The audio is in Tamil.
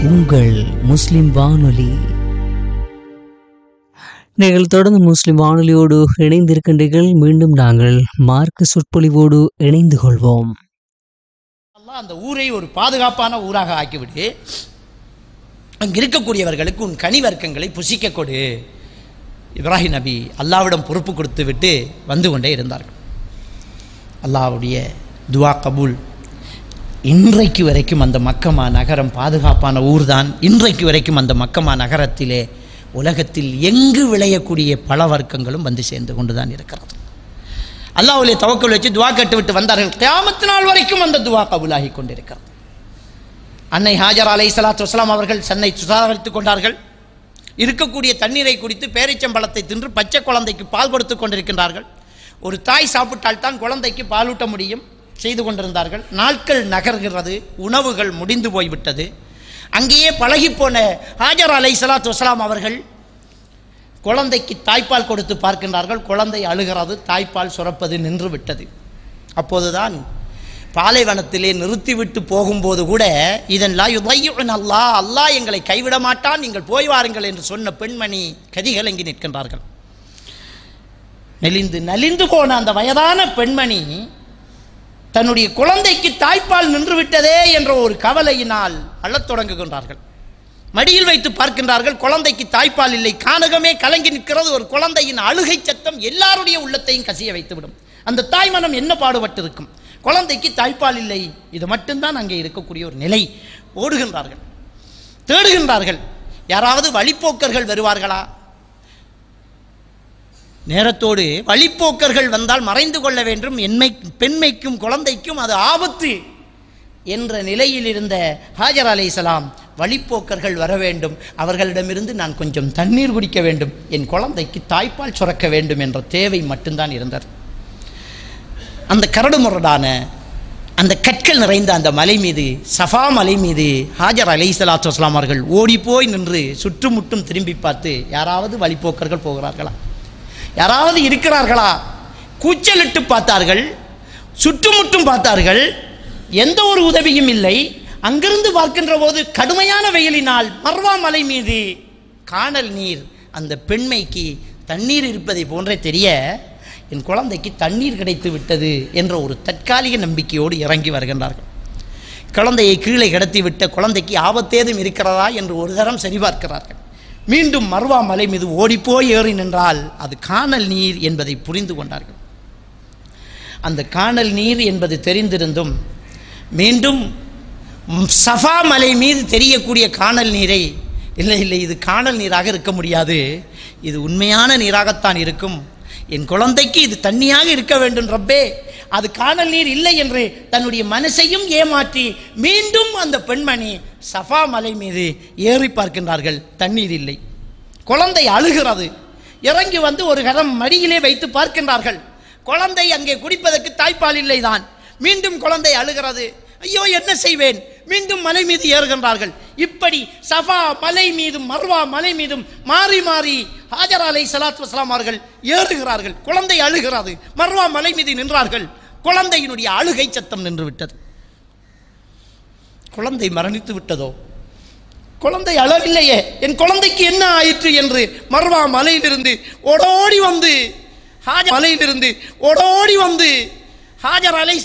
உங்கள் முஸ்லிம் வானொலி நீங்கள் தொடர்ந்து முஸ்லிம் வானொலியோடு இணைந்திருக்கின்றீர்கள் மீண்டும் நாங்கள் மார்க்க சொற்பொழிவோடு இணைந்து கொள்வோம் அல்லாஹ் அந்த ஊரை ஒரு பாதுகாப்பான ஊராக ஆக்கிவிடு அங்கு இருக்கக்கூடியவர்களுக்கு உன் கனி வர்க்கங்களை புசிக்க கொடு இப்ராஹிம் நபி அல்லாவிடம் பொறுப்பு கொடுத்து விட்டு வந்து கொண்டே இருந்தார்கள் அல்லாஹ்வுடைய துவா கபூல் இன்றைக்கு வரைக்கும் அந்த மக்கமா நகரம் பாதுகாப்பான ஊர்தான் இன்றைக்கு வரைக்கும் அந்த மக்கமா நகரத்திலே உலகத்தில் எங்கு விளையக்கூடிய பல வர்க்கங்களும் வந்து சேர்ந்து கொண்டு தான் இருக்கிறது அல்லாஹ்வுடைய தவக்கல் வச்சு துவா கேட்டு விட்டு வந்தார்கள் கியாமத்து நாள் வரைக்கும் அந்த துவா கபூலாகி கொண்டிருக்கிறது அன்னை ஹாஜர் அலை சலாத்து வஸ்லாம் அவர்கள் சென்னை சுதாகரித்துக் கொண்டார்கள் இருக்கக்கூடிய தண்ணீரை குடித்து பேரிச்சம்பழத்தை தின்று பச்சை குழந்தைக்கு பால் கொடுத்து கொண்டிருக்கின்றார்கள் ஒரு தாய் சாப்பிட்டால் தான் குழந்தைக்கு பாலூட்ட முடியும் செய்து கொண்டிருந்தார்கள் நாட்கள் நகர்கிறது உணவுகள் முடிந்து போய்விட்டது அங்கேயே பழகிப்போன ஹாஜர் அலை சலாத்து வஸ்லாம் அவர்கள் குழந்தைக்கு தாய்ப்பால் கொடுத்து பார்க்கின்றார்கள் குழந்தை அழுகிறது தாய்ப்பால் சுரப்பது நின்று விட்டது அப்போதுதான் பாலைவனத்திலே நிறுத்திவிட்டு போகும்போது கூட இதன் லா யுதையுன் அல்லாஹ் அல்லாஹ் எங்களை கைவிட மாட்டான் நீங்கள் போய் வாருங்கள் என்று சொன்ன பெண்மணி கதிகலங்கி நிற்கின்றார்கள் நெளிந்து நலிந்து போன அந்த வயதான பெண்மணி தன்னுடைய குழந்தைக்கு தாய்ப்பால் நின்று விட்டதே என்ற ஒரு கவலையினால் அழத் தொடங்குகின்றார்கள் மடியில் வைத்து பார்க்கின்றார்கள் குழந்தைக்கு தாய்ப்பால் இல்லை கானகமே கலங்கி நிற்கிறது ஒரு குழந்தையின் அழுகை சத்தம் எல்லாருடைய உள்ளத்தையும் கசிய வைத்துவிடும் அந்த தாய் மனம் என்ன பாடுபட்டிருக்கும் குழந்தைக்கு தாய்ப்பால் இல்லை இது மட்டும்தான் அங்கே இருக்கக்கூடிய ஒரு நிலை ஓடுகின்றார்கள் தேடுகின்றார்கள் யாராவது வழிப்போக்கர்கள் வருவார்களா நேரத்தோடு வழிப்போக்கர்கள் வந்தால் மறைந்து கொள்ள வேண்டும் என்மை பெண்மைக்கும் குழந்தைக்கும் அது ஆபத்து என்ற நிலையில் இருந்த ஹாஜர் அலைசலாம் வழிப்போக்கர்கள் வர வேண்டும் அவர்களிடமிருந்து நான் கொஞ்சம் தண்ணீர் குடிக்க வேண்டும் என் குழந்தைக்கு தாய்ப்பால் சுரக்க வேண்டும் என்ற தேவை மட்டும்தான் இருந்தது அந்த கரடுமுரடான அந்த கற்கள் நிறைந்த அந்த மலை மீது சஃபா மலை மீது ஹாஜர் அலை சலாத்து வஸ்லாம் அவர்கள் ஓடிப்போய் நின்று சுற்றுமுட்டும் திரும்பி பார்த்து யாராவது வழிப்போக்கர்கள் போகிறார்களா யாராவது இருக்கிறார்களா கூச்சலிட்டு பார்த்தார்கள் சுற்றுமுட்டும் பார்த்தார்கள் எந்த ஒரு உதவியும் இல்லை அங்கிருந்து பார்க்கின்ற போது கடுமையான வெயிலினால் மர்வா மலை மீது காணல் நீர் அந்த பெண்மைக்கு தண்ணீர் இருப்பதை போன்றே தெரிய என் குழந்தைக்கு தண்ணீர் கிடைத்து விட்டது என்ற ஒரு தற்காலிக நம்பிக்கையோடு இறங்கி வருகின்றார்கள் குழந்தையை கீழே கடத்தி விட்ட குழந்தைக்கு ஆபத்தேதும் இருக்கிறதா என்று ஒரு தரம் சரிபார்க்கிறார்கள் மீண்டும் மர்வா மலை மீது ஓடிப்போய் ஏறி நின்றால் அது காணல் நீர் என்பதை புரிந்து கொண்டார்கள் அந்த காணல் நீர் என்பது தெரிந்திருந்தும் மீண்டும் சஃபா மலை மீது தெரியக்கூடிய காணல் நீரை இல்லை இல்லை இது காணல் நீராக இருக்க முடியாது இது உண்மையான நீராகத்தான் இருக்கும் என் குழந்தைக்கு இது தண்ணியாக இருக்க வேண்டும் ரப்பே அது காணல் நீர் இல்லை என்று தன்னுடைய மனசையும் ஏமாற்றி மீண்டும் அந்த பெண்மணி சஃபா மலை மீது ஏறி பார்க்கின்றார்கள் தண்ணீர் இல்லை குழந்தை அழுகிறது இறங்கி வந்து ஒரு கரம் மடியிலே வைத்து பார்க்கின்றார்கள் குழந்தை அங்கே குடிப்பதற்கு தாய்ப்பால் இல்லைதான் மீண்டும் குழந்தை அழுகிறது ஐயோ என்ன செய்வேன் மீண்டும் மலை மீது ஏறுகின்றார்கள் இப்படி சஃபா மலை மீதும் மர்வா மலை மீதும் மாறி மாறி ஹாஜர் அலை சலாத் வஸ்லாம் அவர்கள் ஏறுகிறார்கள் குழந்தை அழுகிறது மர்வா மலை மீது நின்றார்கள் குழந்தையினுடைய அழுகை சத்தம் நின்று விட்டது குழந்தை மரணித்து விட்டதோ குழந்தை அழவில்லையே என் குழந்தைக்கு என்ன ஆயிற்று என்று மர்வா மலையிலிருந்து ஓடோடி வந்து ஹாஜர் மலையிலிருந்து ஓடோடி வந்து ஹாஜர் அலை